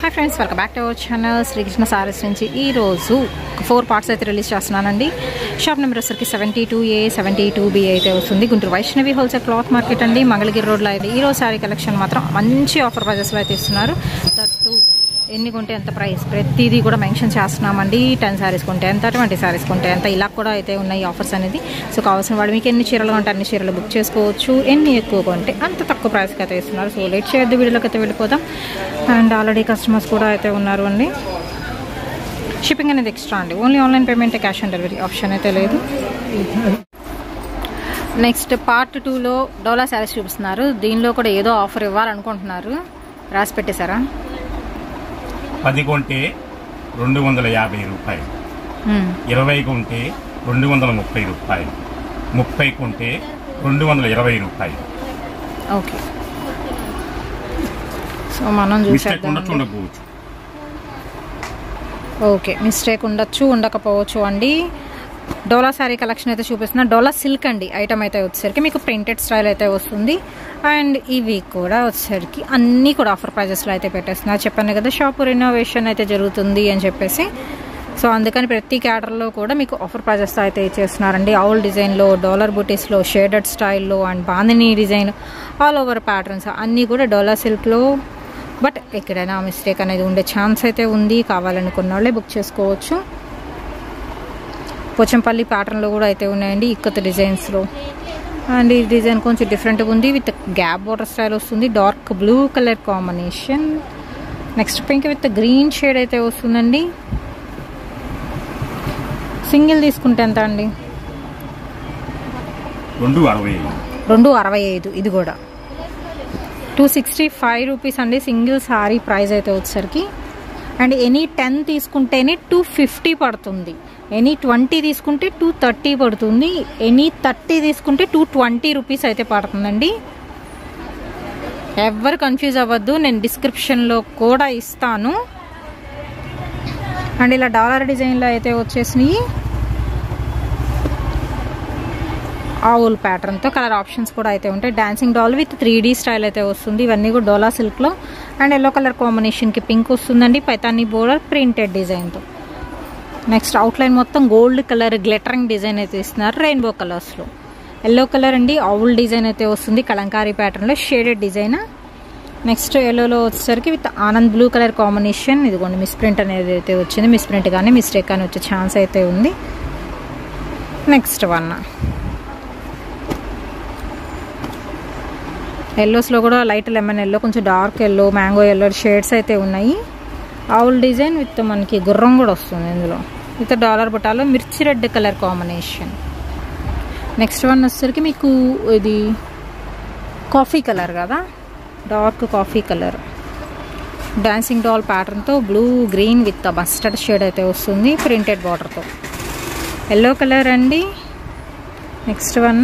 Hi friends welcome back to our channel Srikrishna saris నుంచి ఈ రోజు ఫోర్ పార్ట్స్ అయితే రిలీజ్ చేస్తున్నానండి షాప్ నెంబర్ వచ్చరికి seventy two A seventy two B అయితే వస్తుంది Guntur Vaishnavi wholesale cloth market అండి మంగళగిరి రోడ్లో అయితే ఈ రోజు శారీ కలెక్షన్ మాత్రం మంచి ఆఫర్ ప్రైజెస్లో అయితే ఇస్తున్నారు దట్టు ఎన్ని కొంటే ఎంత ప్రైస్ ప్రతిదీ కూడా మెన్షన్ చేస్తున్నామండి టెన్ శారీస్ కొంటే ఎంత ట్వంటీ శారీస్ కొంటే ఎంత ఇలా కూడా అయితే ఉన్నాయి ఆఫర్స్ అనేది సో కావాల్సిన వాళ్ళు మీకు ఎన్ని చీరలు ఉంటే అన్ని చీరలు బుక్ చేసుకోవచ్చు ఎన్ని ఎక్కువ కొంటే అంత తక్కువ ప్రైస్కి అయితే ఇస్తున్నారు సో లేట్ చేయొద్దు వీడియోలోకి అయితే వెళ్ళిపోదాం అండ్ ఆల్రెడీ కస్టమర్స్ కూడా అయితే ఉన్నారు అండి షిప్పింగ్ అనేది ఎక్స్ట్రా అండి only online payment cash on delivery option అయితే లేదు నెక్స్ట్ పార్ట్ టూలో డోలా శారీస్ చూపిస్తున్నారు దీనిలో కూడా ఏదో ఆఫర్ ఇవ్వాలనుకుంటున్నారు రాసి పెట్టేశారా పది కొంటే రెండు వందల యాభై రూపాయలు మ్మ్. ఇరవై కొంటే రెండు వందల ముప్పై రూపాయలు ముప్పై కొంటే రెండు వందల ఇరవై రూపాయలు ఓకే సో మనం మిస్టేక్ చూసేద్దాం ఉండొచ్చు ఉండకపోవచ్చు ఓకే మిస్టేక్ ఉండొచ్చు ఉండకపోవచ్చు అండి డోలా శారీ కలెక్షన్ అయితే చూపిస్తున్నా డోలా సిల్క్ అండి ఐటమ్ అయితే వచ్చేసరికి మీకు ప్రింటెడ్ స్టైల్ అయితే వస్తుంది అండ్ ఇవి కూడా వచ్చేసరికి అన్నీ కూడా ఆఫర్ ప్రైజెస్లో అయితే పెట్టేస్తున్నారు చెప్పాను కదా షాప్ రినోవేషన్ అయితే జరుగుతుంది అని చెప్పేసి సో అందుకని ప్రతి క్యాటర్లో కూడా మీకు ఆఫర్ ప్రైజెస్తో అయితే ఇచ్చేస్తున్నారండి ఆల్ డిజైన్లో డాలర్ బుటీస్లో షేడెడ్ స్టైల్లో and bandhani design all over patterns అన్నీ కూడా డోలా సిల్క్లో బట్ ఎక్కడైనా మిస్టేక్ అనేది ఉండే ఛాన్స్ అయితే ఉంది కావాలనుకున్న వాళ్ళే బుక్ చేసుకోవచ్చు పోచంపల్లి ప్యాటర్న్లో కూడా అయితే ఉన్నాయండి ఇక్కత డిజైన్స్లో అండ్ ఈ డిజైన్ కొంచెం డిఫరెంట్గా ఉంది విత్ గ్యాప్ వాటర్ స్టైల్ వస్తుంది dark blue colour combination next pink with green shade అయితే వస్తుందండి సింగిల్ తీసుకుంటే ఎంత అండి రెండు అరవై ఐదు రెండు అరవై ఐదు ఇది కూడా టూ సిక్స్టీ ఫైవ్ రూపీస్ అండి సింగిల్ సారీ ప్రైస్ అయితే వచ్చేసరికి అండ్ ఎనీ టెన్ తీసుకుంటేనే టూ ఫిఫ్టీ పడుతుంది ఎనీ ట్వంటీ తీసుకుంటే టూ థర్టీ పడుతుంది ఎనీ థర్టీ తీసుకుంటే టూ ట్వంటీ రూపీస్ అయితే పడుతుందండి ఎవరు కన్ఫ్యూజ్ అవ్వద్దు నేను డిస్క్రిప్షన్లో కూడా ఇస్తాను అండ్ ఇలా డాలర్ డిజైన్లో అయితే వచ్చేసినాయి ఆవుల్ ప్యాటర్న్తో కలర్ ఆప్షన్స్ కూడా అయితే ఉంటాయి dancing doll with three D style అయితే వస్తుంది ఇవన్నీ కూడా డోలా సిల్క్లో అండ్ ఎల్లో కలర్ కాంబినేషన్కి పింక్ వస్తుందండి పైతానీ బోర్డర్ ప్రింటెడ్ డిజైన్తో నెక్స్ట్ అవుట్లైన్ మొత్తం గోల్డ్ కలర్ గ్లిటరింగ్ డిజైన్ అయితే ఇస్తున్నారు రెయిన్బో కలర్స్లో ఎల్లో కలర్ అండి ఆవుల్ డిజైన్ అయితే వస్తుంది కలంకారీ ప్యాటర్న్లో షేడెడ్ డిజైన్ నెక్స్ట్ ఎల్లోలో వచ్చేసరికి విత్ ఆనంద్ బ్లూ కలర్ కాంబినేషన్ ఇదిగోండి మిస్ ప్రింట్ అనేది అయితే వచ్చింది మిస్ ప్రింట్ కానీ మిస్టేక్ కానీ వచ్చే ఛాన్స్ అయితే ఉంది నెక్స్ట్ వన్ ఎల్లోస్లో కూడా లైట్ లెమన్ ఎల్లో కొంచెం dark yellow mango yellow shades అయితే ఉన్నాయి ఆవుల్ డిజైన్ విత్ మనకి గుర్రం కూడా వస్తుంది ఇందులో విత్ డాలర్ బుటాలో మిర్చి red colour combination next one వచ్చేసరికి మీకు ఇది కాఫీ కలర్ కదా dark coffee colour dancing doll ప్యాటర్న్తో blue green with mustard shade అయితే వస్తుంది ప్రింటెడ్ బార్డర్తో ఎల్లో కలర్ అండి నెక్స్ట్ వన్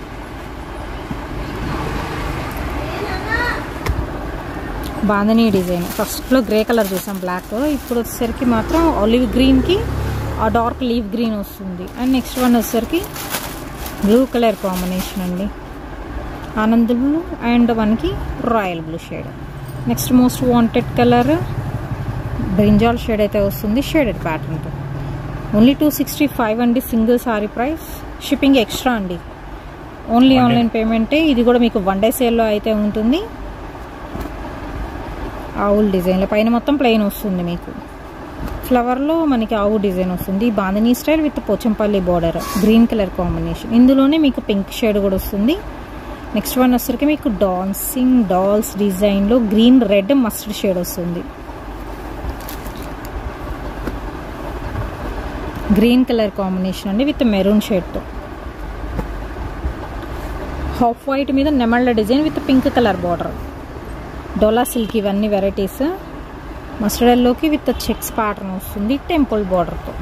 బాంధనీ డిజైన్ ఫస్ట్లో గ్రే కలర్ చూసాం బ్లాక్ ఇప్పుడు వచ్చేసరికి మాత్రం ఆలివ్ గ్రీన్కి ఆ డార్క్ లీవ్ గ్రీన్ వస్తుంది అండ్ నెక్స్ట్ వన్ వచ్చేసరికి బ్లూ కలర్ కాంబినేషన్ అండి ఆనంద్ బ్లూ అండ్ మనకి royal blue shade next most wanted colour brinjal shade అయితే వస్తుంది షేడెడ్ ప్యాటర్న్తో ఓన్లీ టూ సిక్స్టీ ఫైవ్ అండి single sari price shipping extra అండి ఓన్లీ One day. ఆన్లైన్ పేమెంటే ఇది కూడా మీకు వన్ డే సేల్లో అయితే ఉంటుంది ఆవుల్ డిజైన్లో పైన మొత్తం ప్లెయిన్ వస్తుంది మీకు ఫ్లవర్లో మనకి ఆవు డిజైన్ వస్తుంది bandhani style with Pochampally border green colour combination ఇందులోనే మీకు పింక్ షేడ్ కూడా వస్తుంది నెక్స్ట్ వన్ వచ్చరికి మీకు డాన్సింగ్ డాల్స్ డిజైన్లో గ్రీన్ రెడ్ మస్టర్డ్ షేడ్ వస్తుంది గ్రీన్ కలర్ కాంబినేషన్ అండి విత్ మెరూన్ షేడ్తో హాఫ్ వైట్ మీద నెమళ్ళ design with pink colour border Dola silk ఇవన్నీ వెరైటీస్ మస్టర్డ్ ఎల్లోకి విత్ చెక్స్ ప్యాటర్న్ వస్తుంది టెంపుల్ బార్డర్తో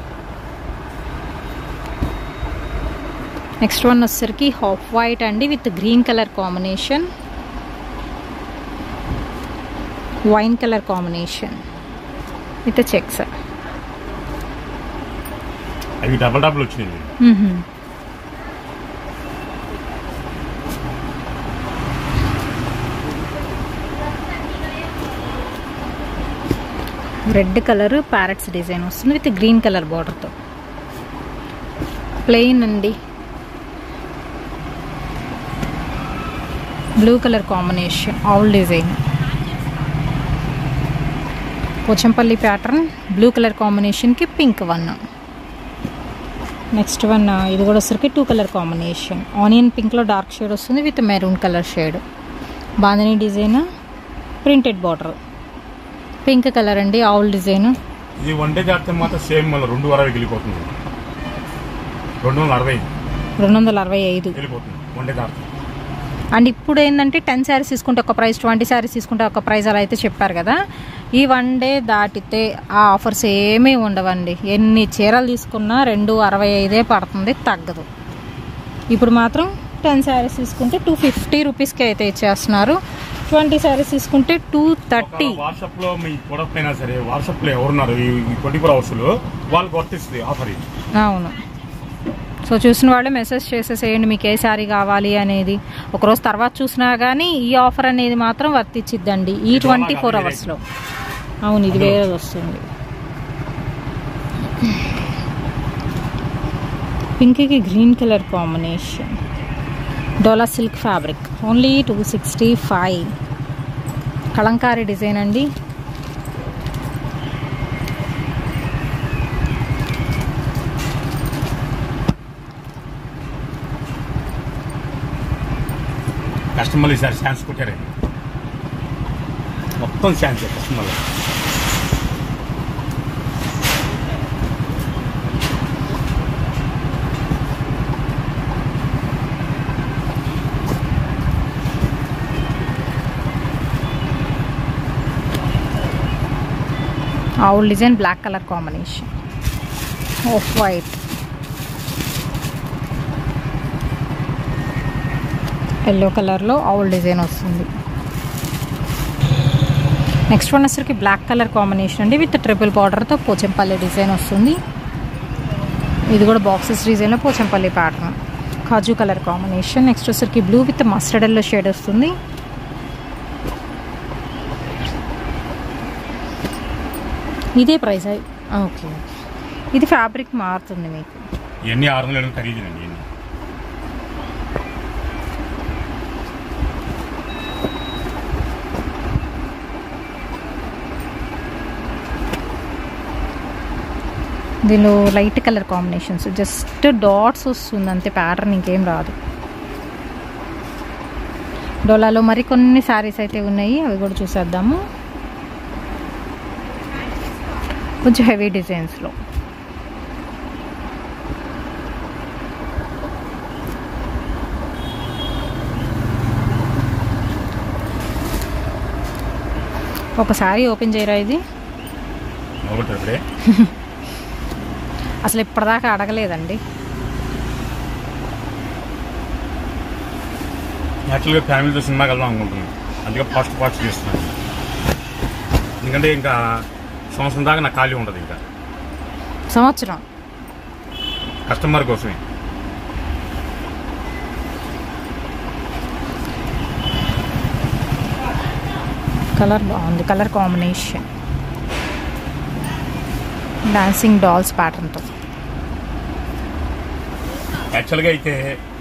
నెక్స్ట్ వన్ వచ్చేసరికి హాఫ్ వైట్ అండి with green colour combination wine colour combination with checks అవి డబల్ డబుల్ వచ్చినాయి రెడ్ కలర్ ప్యారెట్స్ డిజైన్ వస్తుంది with green colour బార్డర్తో ప్లెయిన్ అండి blue colour combination all design Pochampally pattern blue colour కాంబినేషన్కి pink one next one ఇది కూడా వచ్చరికి two colour combination onion పింక్లో డార్క్ షేడ్ వస్తుంది with maroon colour shade bandhani design printed border pink colour అండి owl design ఇది వన్ డే జాతర మాత్రం సేమ్ మళ్ళీ రెండు అరవై వెళ్ళిపోతుంది రెండు వందల అరవై రెండు వందల అరవై ఐదు వెళ్ళిపోతుంది వన్ డే జాతర అండ్ ఇప్పుడు ఏంటంటే టెన్ శారీస్ తీసుకుంటే ఒక ప్రైస్ ట్వంటీ శారీస్ తీసుకుంటే ఒక ప్రైస్ అలా అయితే చెప్పారు కదా ఈ వన్ డే దాటితే ఆ ఆఫర్స్ ఏమీ ఉండవండి ఎన్ని చీరలు తీసుకున్నా రెండు అరవై ఐదే పడుతుంది తగ్గదు ఇప్పుడు మాత్రం టెన్ శారీస్ తీసుకుంటే టూ ఫిఫ్టీ రూపీస్కి అయితే ఇచ్చేస్తున్నారు ట్వంటీ శారీస్ తీసుకుంటే టూ థర్టీ వాట్సాప్ లో మీ ప్రొడక్ట్ అయినా సరే వాట్సాప్ లో ఎవరున్నారు ఈ ట్వంటీ ఫోర్ అవర్స్ లో వాళ్ళకి వర్తిస్తుంది ఆఫర్ ఇది అవును సో చూసిన వాళ్ళే మెసేజ్ చేసేసేయండి మీకు ఏ శారీ కావాలి అనేది ఒకరోజు తర్వాత చూసినా కానీ ఈ ఆఫర్ అనేది మాత్రం వర్తించిద్దండి ఈ ఇది ట్వంటీ అలాగా ఫోర్ వేరే. అవర్స్లో అవును ఇది వేరే వస్తుంది పింక్కి green colour combination Dola silk fabric only two sixty five Kalamkari design అండి కస్టమర్లు ఈసారి ఛాన్స్ కొట్టారండి మొత్తం ఛాన్స్ కస్టమర్లు owl design black colour combination off white yellow కలర్లో ఆవుల్ డిజైన్ వస్తుంది నెక్స్ట్ వన్ వచ్చరికి బ్లాక్ కలర్ కాంబినేషన్ అండి విత్ ట్రిపుల్ బార్డర్తో పోచంపల్లి డిజైన్ వస్తుంది ఇది కూడా బాక్సెస్ డిజైన్లో పోచంపల్లి ప్యాటర్న్ కాజు కలర్ కాంబినేషన్ నెక్స్ట్ వచ్చరికి blue with mustard yellow shade వస్తుంది ఇదే ప్రైస్ ఓకే ఇది ఫ్యాబ్రిక్ మారుతుంది మీకు ఇవన్నీ ఆరు వందల ఏడు ఖరీదునండి ఇవన్నీ దీనిలో light colour combinations just dots వస్తుంది అంతే ప్యాటర్న్ ఇంకేం రాదు డోలాలో మరి కొన్ని శారీస్ అయితే ఉన్నాయి అవి కూడా చూసేద్దాము కొంచెం హెవీ డిజైన్స్లో ఒకసారి ఓపెన్ చేయరా ఇది ఒకటి ఇప్పుడే అసలు ఇప్పటిదాకా అడగలేదండి యాక్చువల్గా ఫ్యామిలీతో సినిమాకి వెళ్దాం అనుకుంటున్నాను అందుకే ఫాస్ట్ ఫాస్ట్ చేస్తున్నాను ఎందుకంటే ఇంకా సంవత్సరం దాకా నాకు ఖాళీ ఉండదు ఇంకా సంవత్సరం కస్టమర్ కోసమే కలర్ బాగుంది కలర్ కాంబినేషన్ డాన్సింగ్ డాల్స్ ప్యాటర్న్తో యాక్చువల్గా అయితే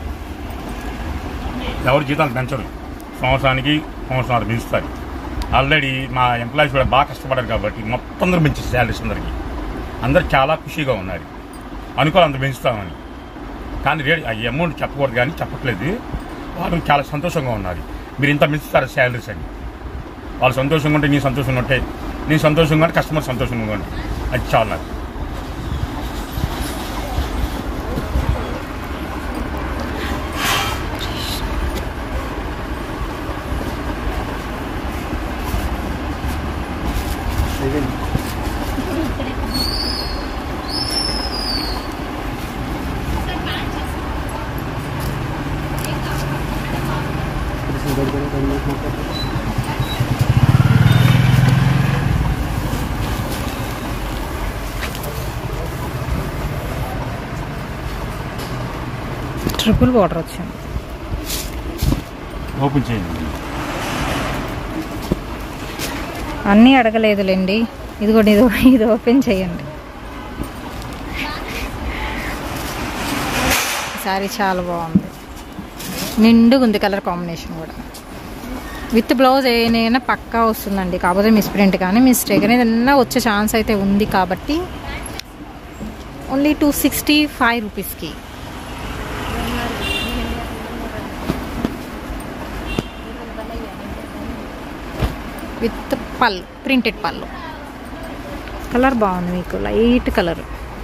ఎవరు జీతాలు పెంచరు సంవత్సరానికి సంవత్సరాలు పెంచుతారు ఆల్రెడీ మా ఎంప్లాయీస్ కూడా బాగా కష్టపడారు కాబట్టి మొత్తం అందరూ పెంచారు శాలరీస్ అందరికీ అందరు చాలా ఖుషీగా ఉన్నారు అనుకోవాలి అంత పెంచుతామని కానీ రేట్ ఈ అమౌంట్ చెప్పకూడదు కానీ చెప్పట్లేదు వాళ్ళు చాలా సంతోషంగా ఉన్నారు మీరు ఇంత పెంచుతారు శాలరీస్ అని వాళ్ళు సంతోషంగా ఉంటే నీ సంతోషంగా ఉంటే నీ సంతోషంగా ఉంటే కస్టమర్ సంతోషంగా ఉంటే అది చాలా నాకు ట్రిపుల్ బార్డర్ వచ్చింది ఓపెన్ చేయండి అన్నీ అడగలేదులేండి ఇదిగోండి ఇది ఇది ఓపెన్ చేయండి సారీ చాలా బాగుంది నిండుగా ఉంది కలర్ కాంబినేషన్ కూడా విత్ బ్లౌజ్ ఏదైనా పక్కా వస్తుందండి కాకపోతే మిస్ప్రింట్ కానీ మిస్టేక్ అనేది ఏదైనా వచ్చే ఛాన్స్ అయితే ఉంది కాబట్టి ఓన్లీ టూ సిక్స్టీ ఫైవ్ రూపీస్కి విత్ పళ్ళు ప్రింటెడ్ పళ్ళు కలర్ బాగుంది మీకు లైట్ కలర్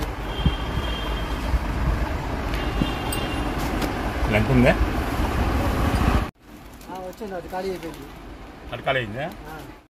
లెంత్ ఉందా వచ్చింది అది ఖాళీ అయిపోయింది అడకాలైందా ఆ.